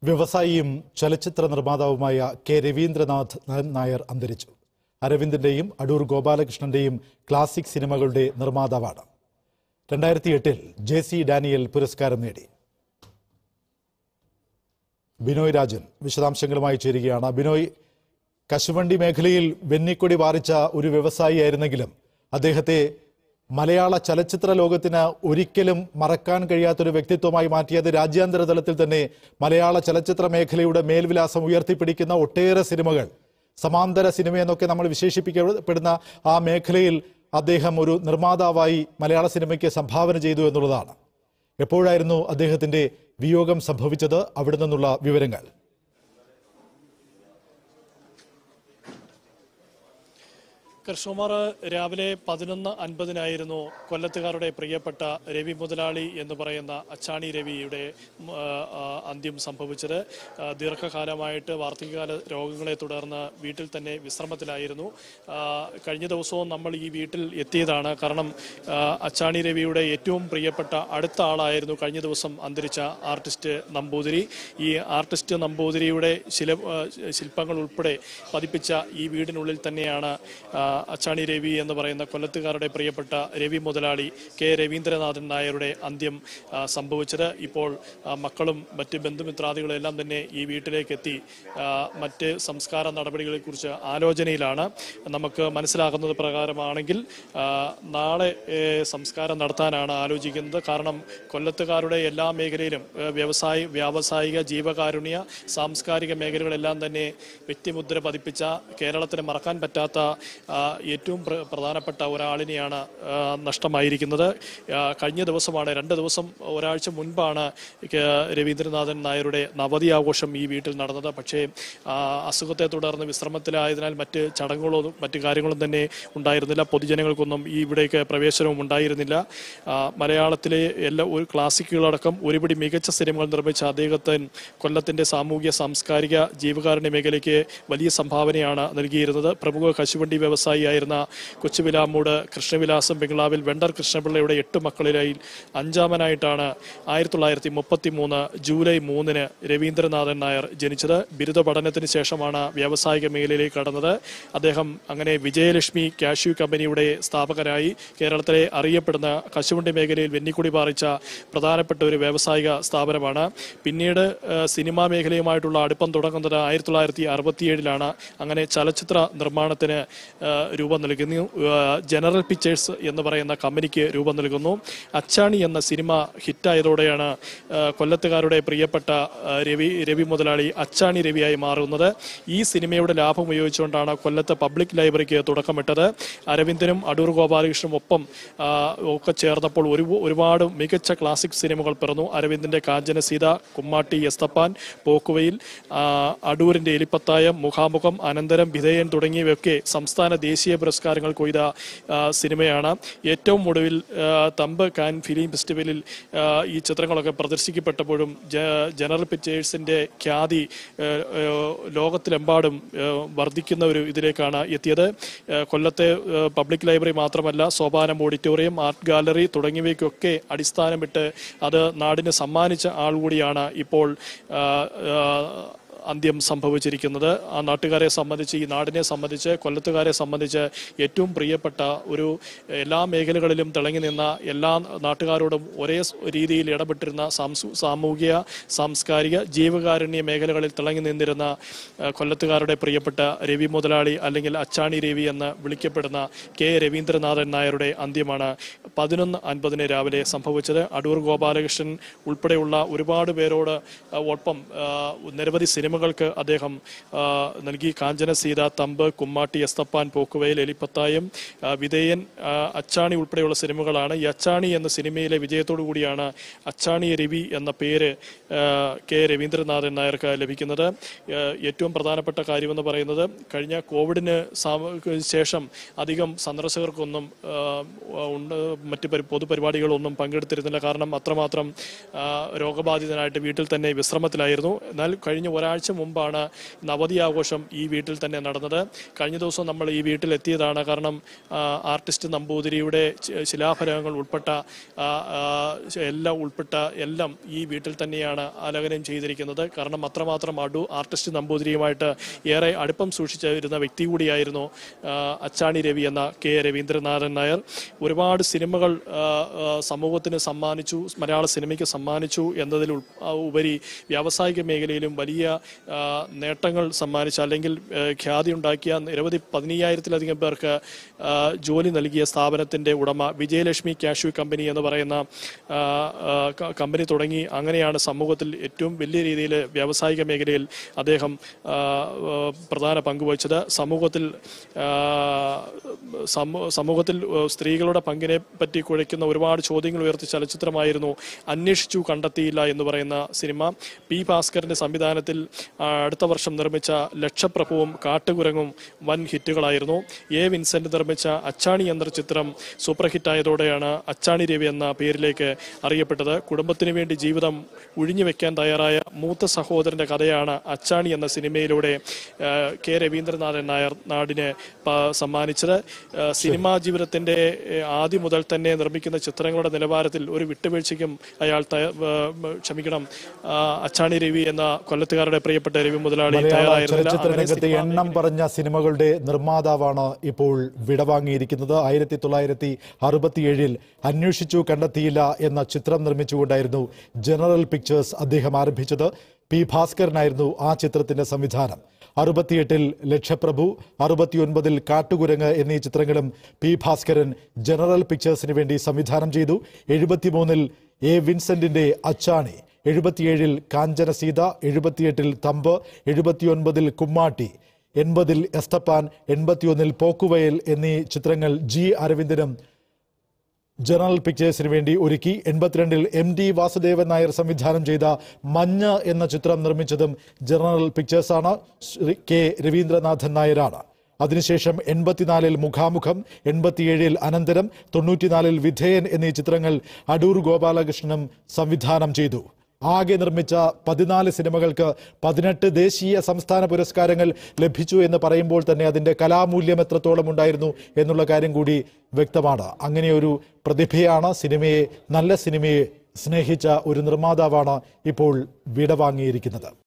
വ്യവസായിയും ചലച്ചിത്ര നിർമ്മാതാവുമായ കെ രവീന്ദ്രനാഥ് നായർ അന്തരിച്ചു അരവിന്ദിന്റെയും അടൂർ ഗോപാലകൃഷ്ണന്റെയും ക്ലാസിക് സിനിമകളുടെ നിർമ്മാതാവാണ് രണ്ടായിരത്തി എട്ടിൽ ജെ സി ഡാനിയൽ പുരസ്കാരം നേടി ബിനോയ് രാജൻ വിശദാംശങ്ങളുമായി ചേരുകയാണ് ബിനോയ് കശുവണ്ടി മേഖലയിൽ വെന്നിക്കൊടി പാറിച്ച ഒരു വ്യവസായിയായിരുന്നെങ്കിലും അദ്ദേഹത്തെ മലയാള ചലച്ചിത്ര ലോകത്തിന് ഒരിക്കലും മറക്കാൻ കഴിയാത്തൊരു വ്യക്തിത്വമായി മാറ്റിയത് രാജ്യാന്തര തലത്തിൽ തന്നെ മലയാള ചലച്ചിത്ര മേഖലയുടെ മേൽവിലാസം ഉയർത്തിപ്പിടിക്കുന്ന ഒട്ടേറെ സിനിമകൾ സമാന്തര സിനിമ എന്നൊക്കെ നമ്മൾ വിശേഷിപ്പിക്കപ്പെടുന്ന ആ മേഖലയിൽ അദ്ദേഹം ഒരു നിർമ്മാതാവായി മലയാള സിനിമയ്ക്ക് സംഭാവന ചെയ്തു എന്നുള്ളതാണ് എപ്പോഴായിരുന്നു അദ്ദേഹത്തിന്റെ വിയോഗം സംഭവിച്ചത് അവിടെ നിന്നുള്ള വിവരങ്ങൾ കൃഷ്ണകുമാർ രാവിലെ പതിനൊന്ന് അൻപതിനായിരുന്നു കൊല്ലത്തുകാരുടെ പ്രിയപ്പെട്ട രവി മുതലാളി എന്ന് പറയുന്ന അച്ചാണി രവിയുടെ ഉം, ആ, ആ, അന്ത്യം സംഭവിച്ചത് ആ, ദീർഘകാലമായിട്ട് വാർദ്ധക്യകാല രോഗങ്ങളെ തുടർന്ന് വീട്ടിൽ തന്നെ വിശ്രമത്തിലായിരുന്നു ആ, കഴിഞ്ഞ ദിവസവും നമ്മൾ ഈ വീട്ടിൽ എത്തിയതാണ് കാരണം ആ, അച്ചാണി രവിയുടെ ഏറ്റവും പ്രിയപ്പെട്ട അടുത്ത ആളായിരുന്നു കഴിഞ്ഞ ദിവസം അന്തരിച്ച ആർട്ടിസ്റ്റ് നമ്പൂതിരി ഈ ആർട്ടിസ്റ്റ് നമ്പൂതിരിയുടെ ശില ആ, ശില്പങ്ങൾ ഉൾപ്പെടെ പതിപ്പിച്ച ഈ വീടിനുള്ളിൽ തന്നെയാണ് ആ, അച്ചാണി രവി എന്ന് പറയുന്ന കൊല്ലത്തുകാരുടെ പ്രിയപ്പെട്ട രവി മുതലാളി കെ രവീന്ദ്രനാഥൻ നായരുടെ അന്ത്യം ആ, സംഭവിച്ചത് ഇപ്പോൾ ആ, മക്കളും മറ്റ് ബന്ധുമിത്രാദികളും എല്ലാം തന്നെ ഈ വീട്ടിലേക്ക് എത്തി ആ, മറ്റ് സംസ്കാര നടപടികളെക്കുറിച്ച് ആലോചനയിലാണ് നമുക്ക് മനസ്സിലാകുന്നത് പ്രകാരമാണെങ്കിൽ ആ, നാളെ ഏ, സംസ്കാരം നടത്താനാണ് ആലോചിക്കുന്നത് കാരണം കൊല്ലത്തുകാരുടെ എല്ലാ മേഖലയിലും ഏ, വ്യവസായ വ്യാവസായിക ജീവകാരുണ്യ സാംസ്കാരിക മേഖലകളെല്ലാം തന്നെ വ്യക്തിമുദ്ര പതിപ്പിച്ച കേരളത്തിന് മറക്കാൻ പറ്റാത്ത ആ, ഏറ്റവും പ്ര- പ്രധാനപ്പെട്ട ഒരാളിനെയാണ് ആ, നഷ്ടമായിരിക്കുന്നത് ആ, കഴിഞ്ഞ ദിവസമാണ് രണ്ട് ദിവസം ഒരാഴ്ച മുൻപാണ് കെ- രവീന്ദ്രനാഥൻ നായരുടെ നവതി ആഘോഷം ഈ വീട്ടിൽ നടന്നത് പക്ഷേ ആ, അസുഖത്തെ തുടർന്ന് വിശ്രമത്തിലായതിനാൽ മറ്റ് ചടങ്ങുകളൊന്നും മറ്റു കാര്യങ്ങളും തന്നെ ഉണ്ടായിരുന്നില്ല പൊതുജനങ്ങൾക്കൊന്നും ഈ ഇവിടേക്ക് പ്രവേശനവും ഉണ്ടായിരുന്നില്ല ആ, മലയാളത്തിലെ എല്ലാ ഒരു ക്ലാസിക്കുകളടക്കം ഒരുപിടി മികച്ച സിനിമകൾ നിർമ്മിച്ച അദ്ദേഹത്തെ കൊല്ലത്തിന്റെ സാമൂഹ്യ സാംസ്കാരിക ജീവകാരുണ്യ മേഖലയ്ക്ക് വലിയ സംഭാവനയാണ് നൽകിയിരുന്നത് പ്രമുഖ കശുവണ്ടി വ്യവസായിയായിരുന്ന കൊച്ചുവിലാമൂട് കൃഷ്ണവിലാസം ബംഗ്ലാവിൽ വെണ്ടർ കൃഷ്ണപിള്ളയുടെ എട്ട് മക്കളിലായി അഞ്ചാമനായിട്ടാണ് ആയിരത്തി തൊള്ളായിരത്തി മുപ്പത്തി മൂന്ന് ജൂലൈ മൂന്നിന് രവീന്ദ്രനാഥൻ നായർ ജനിച്ചത് ബിരുദ പഠനത്തിന് ശേഷമാണ് വ്യാവസായിക മേഖലയിലേക്ക് കടന്നത് അദ്ദേഹം അങ്ങനെ വിജയലക്ഷ്മി കാഷ്യൂ കമ്പനിയുടെ സ്ഥാപകനായി കേരളത്തിലെ അറിയപ്പെടുന്ന കശുവണ്ടി മേഖലയിൽ വെന്നിക്കുടി പാറിച്ച പ്രധാനപ്പെട്ട ഒരു വ്യാവസായിക സ്ഥാപനമാണ് പിന്നീട് ആ, സിനിമാ മേഖലയുമായിട്ടുള്ള അടുപ്പം തുടങ്ങുന്നത് ആയിരത്തി തൊള്ളായിരത്തി അറുപത്തിയേഴിലാണ് അങ്ങനെ ചലച്ചിത്ര നിർമ്മാണത്തിന് ആ, രൂപം നൽകുന്നു ആ, ജനറൽ പിക്ചേഴ്സ് എന്ന് പറയുന്ന കമ്പനിക്ക് രൂപം നൽകുന്നു അച്ചാണി എന്ന സിനിമ ഹിറ്റായതോടെയാണ് ആ, കൊല്ലത്തുകാരുടെ പ്രിയപ്പെട്ട ആ, രവി രവി മുതലാളി അച്ചാണി രവിയായി മാറുന്നത് ഈ സിനിമയുടെ ലാഭം ഉപയോഗിച്ചുകൊണ്ടാണ് കൊല്ലത്ത് പബ്ലിക് ലൈബ്രറിക്ക് തുടക്കമിട്ടത് അരവിന്ദനും അടൂർ ഗോപാലകൃഷ്ണനും ഒപ്പം ആ, ഒക്കെ ചേർന്നപ്പോൾ ഒരു ഒരുപാട് മികച്ച ക്ലാസിക് സിനിമകൾ പിറന്നു അരവിന്ദിന്റെ കാഞ്ചന സീത കുമ്മാട്ടി എസ്തപ്പാൻ പോക്കുവയിൽ ആ, അടൂരിന്റെ എലിപ്പത്തായം മുഖാമുഖം അനന്തരം വിധേയൻ തുടങ്ങിയവയൊക്കെ സംസ്ഥാന ദേശീയ പുരസ്കാരങ്ങൾ കൊയ്ത ആ, സിനിമയാണ് ഏറ്റവും ഒടുവിൽ ആ, തമ്പ് കാൻ ഫിലിം ഫെസ്റ്റിവലിൽ ആ, ഈ ചിത്രങ്ങളൊക്കെ പ്രദർശിക്കപ്പെട്ടപ്പോഴും ജ- ജനറൽ പിക്ചേഴ്സിന്റെ ഖ്യാതി ആ, ആ, ലോകത്തിലെമ്പാടും ആ, വർദ്ധിക്കുന്ന ഒരു ഇതിലേക്കാണ് എത്തിയത് ആ, കൊല്ലത്തെ ആ, പബ്ലിക് ലൈബ്രറി മാത്രമല്ല സോപാനം ഓഡിറ്റോറിയം ആർട്ട് ഗാലറി തുടങ്ങിയവയ്ക്കൊക്കെ അടിസ്ഥാനമിട്ട് അത് നാടിന് സമ്മാനിച്ച ആൾ കൂടിയാണ് ഇപ്പോൾ ആ, ആ, അന്ത്യം സംഭവിച്ചിരിക്കുന്നത് ആ നാട്ടുകാരെ സംബന്ധിച്ച് ഈ നാടിനെ സംബന്ധിച്ച് കൊല്ലത്തുകാരെ സംബന്ധിച്ച് ഏറ്റവും പ്രിയപ്പെട്ട ഒരു എല്ലാ മേഖലകളിലും തിളങ്ങി നിന്ന എല്ലാ നാട്ടുകാരോടും ഒരേ സ് രീതിയിൽ ഇടപെട്ടിരുന്ന സാംസു സാമൂഹിക സാംസ്കാരിക ജീവകാരുണ്യ മേഖലകളിൽ തിളങ്ങി നിന്നിരുന്ന ആ, കൊല്ലത്തുകാരുടെ പ്രിയപ്പെട്ട രവി മുതലാളി അല്ലെങ്കിൽ അച്ചാണി രവി എന്ന് വിളിക്കപ്പെടുന്ന കെ രവീന്ദ്രനാഥൻ നായരുടെ അന്ത്യമാണ് പതിനൊന്ന് അൻപതിന് രാവിലെ സംഭവിച്ചത് അടൂർ ഗോപാലകൃഷ്ണൻ ഉൾപ്പെടെയുള്ള ഒരുപാട് പേരോട് ആ, ഒപ്പം ആ, നിരവധി സിനിമകൾക്ക് അദ്ദേഹം ആ, നൽകി കാഞ്ചന സീത തമ്പ് കുമ്മാട്ടി എസ്തപ്പാൻ പോക്കുവയിൽ എലിപ്പത്തായം ആ, വിധേയൻ ആ, അച്ചാണി ഉൾപ്പെടെയുള്ള സിനിമകളാണ് ഈ അച്ചാണി എന്ന സിനിമയിലെ വിജയത്തോടു കൂടിയാണ് അച്ചാണി രവി എന്ന പേര് ആ, കെ രവീന്ദ്രനാഥൻ നായർക്ക് ലഭിക്കുന്നത് ആ, ഏറ്റവും പ്രധാനപ്പെട്ട കാര്യമെന്ന് പറയുന്നത് കഴിഞ്ഞ കോവിഡിന് സാമ- ശേഷം അധികം സന്ദർശകർക്കൊന്നും ആ, ഉണ്ട് മറ്റ് പരി- പൊതുപരിപാടികളൊന്നും പങ്കെടുത്തിരുന്നില്ല കാരണം അത്രമാത്രം ആ, രോഗബാധിതനായിട്ട് വീട്ടിൽ തന്നെ വിശ്രമത്തിലായിരുന്നു എന്നാൽ കഴിഞ്ഞ ഒരാഴ്ച ഒരാഴ്ച മുമ്പാണ് നവതി ആഘോഷം ഈ വീട്ടിൽ തന്നെ നടന്നത് കഴിഞ്ഞ ദിവസം നമ്മൾ ഈ വീട്ടിൽ എത്തിയതാണ് കാരണം ആ, ആർട്ടിസ്റ്റ് നമ്പൂതിരിയുടെ ചി- ശിലാഫലകങ്ങൾ ഉൾപ്പെട്ട ആ, ആ, എല്ലാം ഉൾപ്പെട്ട എല്ലാം ഈ വീട്ടിൽ തന്നെയാണ് ആലേഖനം ചെയ്തിരിക്കുന്നത് കാരണം അത്രമാത്രം അടു ആർട്ടിസ്റ്റ് നമ്പൂതിരിയുമായിട്ട് ഏറെ അടുപ്പം സൂക്ഷിച്ചിരുന്ന വ്യക്തി കൂടിയായിരുന്നു ആ, അച്ചാണി രവി എന്ന കെ രവീന്ദ്രനാഥൻ നായർ ഒരുപാട് സിനിമകൾ ആ, ആ, സമൂഹത്തിന് സമ്മാനിച്ചു മലയാള സിനിമയ്ക്ക് സമ്മാനിച്ചു എന്നതിൽ ഉൾ- ആ, ഉപരി വ്യാവസായിക മേഖലയിലും വലിയ ആ, നേട്ടങ്ങൾ സമ്മാനിച്ച അല്ലെങ്കിൽ ആ, ഖ്യാതി ഉണ്ടാക്കിയ നിരവധി പതിനയ്യായിരത്തിലധികം പേർക്ക് ആ, ജോലി നൽകിയ സ്ഥാപനത്തിന്റെ ഉടമ വിജയലക്ഷ്മി കാഷ്യൂ കമ്പനി എന്ന് പറയുന്ന ആ, ആ, ക- കമ്പനി തുടങ്ങി അങ്ങനെയാണ് സമൂഹത്തിൽ ഏറ്റവും വലിയ രീതിയിൽ വ്യാവസായിക മേഖലയിൽ അദ്ദേഹം ആ, ആ, പ്രധാന പങ്കുവച്ചത് സമൂഹത്തിൽ ആ, സമൂ- സമൂഹത്തിൽ ആ, സ്ത്രീകളുടെ പങ്കിനെ പറ്റി കുഴയ്ക്കുന്ന ഒരുപാട് ചോദ്യങ്ങൾ ഉയർത്തിയ ചലച്ചിത്രമായിരുന്നു അന്വേഷിച്ചു കണ്ടെത്തിയില്ല എന്ന് പറയുന്ന സിനിമ പി ഭാസ്കറിന്റെ സംവിധാനത്തിൽ ആ, അടുത്ത വർഷം നിർമ്മിച്ച ലക്ഷപ്രഭുവും കാട്ടുകുരങ്ങും വൻ ഹിറ്റുകളായിരുന്നു എ വിൻസെന്റ് നിർമ്മിച്ച അച്ചാണി എന്ന ചിത്രം സൂപ്പർ ഹിറ്റായതോടെയാണ് അച്ചാണി രവി എന്ന പേരിലേക്ക് അറിയപ്പെട്ടത് കുടുംബത്തിന് വേണ്ടി ജീവിതം ഒഴിഞ്ഞു വെക്കാൻ തയ്യാറായ മൂത്ത സഹോദരന്റെ കഥയാണ് അച്ചാണി എന്ന സിനിമയിലൂടെ ആ, കെ രവീന്ദ്രനാഥൻ നായർ നാടിന് പ- സമ്മാനിച്ചത് ആ, സിനിമാ ജീവിതത്തിന്റെ ഏ, ആദ്യം മുതൽ തന്നെ നിർമ്മിക്കുന്ന ചിത്രങ്ങളുടെ നിലവാരത്തിൽ ഒരു വിട്ടുവീഴ്ചയ്ക്കും അയാൾ തയ്യ- ആ, ക്ഷമിക്കണം ആ, അച്ചാണി രവി എന്ന കൊല്ലത്തുകാരുടെ പ്രിയപ്പെട്ട രവി മുതലാളി മലയാള തയ്യാറായിരുന്നില്ല ചലച്ചിത്ര അങ്ങനെ രംഗത്തെ സിനിമാ എണ്ണം പറഞ്ഞ സിനിമകളുടെ നിർമ്മാതാവാണ് ഇപ്പോൾ വിടവാങ്ങിയിരിക്കുന്നത് ആയിരത്തി തൊള്ളായിരത്തി അറുപത്തിയേഴിൽ അന്വേഷിച്ചു കണ്ടെത്തിയില്ല എന്ന ചിത്രം നിർമ്മിച്ചുകൊണ്ടായിരുന്നു ജനറൽ പിക്ചേഴ്സ് അദ്ദേഹം ആരംഭിച്ചത് പി ഭാസ്കരനായിരുന്നു ആ ചിത്രത്തിന്റെ സംവിധാനം അറുപത്തിയെട്ടിൽ ലക്ഷപ്രഭു അറുപത്തിയൊൻപതിൽ കാട്ടുകുരങ്ങ് എന്നീ ചിത്രങ്ങളും പി ഭാസ്കരൻ ജനറൽ പിക്ചേഴ്സിന് വേണ്ടി സംവിധാനം ചെയ്തു എഴുപത്തിമൂന്നിൽ എ വിൻസെന്റിന്റെ അച്ചാണി എഴുപത്തിയേഴിൽ കാഞ്ചന സീത എഴുപത്തിയെട്ടിൽ തമ്പ് എഴുപത്തിയൊൻപതിൽ കുമ്മാട്ടി എൺപതിൽ എസ്തപ്പാൻ എൺപത്തിയൊന്നിൽ പോക്കുവയൽ എന്നീ ചിത്രങ്ങൾ ജി അരവിന്ദനും ജനറൽ പിക്ചേഴ്സിന് വേണ്ടി ഒരുക്കി എൺപത്തിരണ്ടിൽ എം ഡി വാസുദേവൻ നായർ സംവിധാനം ചെയ്ത മഞ്ഞ് എന്ന ചിത്രം നിർമ്മിച്ചതും ജനറൽ പിക്ചേഴ്സാണ് ശ്രീ കെ രവീന്ദ്രനാഥൻ നായരാണ് അതിനുശേഷം എൺപത്തിനാലിൽ മുഖാമുഖം എൺപത്തിയേഴിൽ അനന്തരം തൊണ്ണൂറ്റിനാലിൽ വിധേയൻ എന്നീ ചിത്രങ്ങൾ അടൂർ ഗോപാലകൃഷ്ണനും സംവിധാനം ചെയ്തു ആകെ നിർമ്മിച്ച പതിനാല് സിനിമകൾക്ക് പതിനെട്ട് ദേശീയ സംസ്ഥാന പുരസ്കാരങ്ങൾ ലഭിച്ചു എന്ന് പറയുമ്പോൾ തന്നെ അതിന്റെ കലാമൂല്യം എത്രത്തോളം ഉണ്ടായിരുന്നു എന്നുള്ള കാര്യം കൂടി വ്യക്തമാണ് അങ്ങനെ ഒരു പ്രതിഭയാണ് സിനിമയെ നല്ല സിനിമയെ സ്നേഹിച്ച ഒരു നിർമ്മാതാവാണ് ഇപ്പോൾ വിടവാങ്ങിയിരിക്കുന്നത്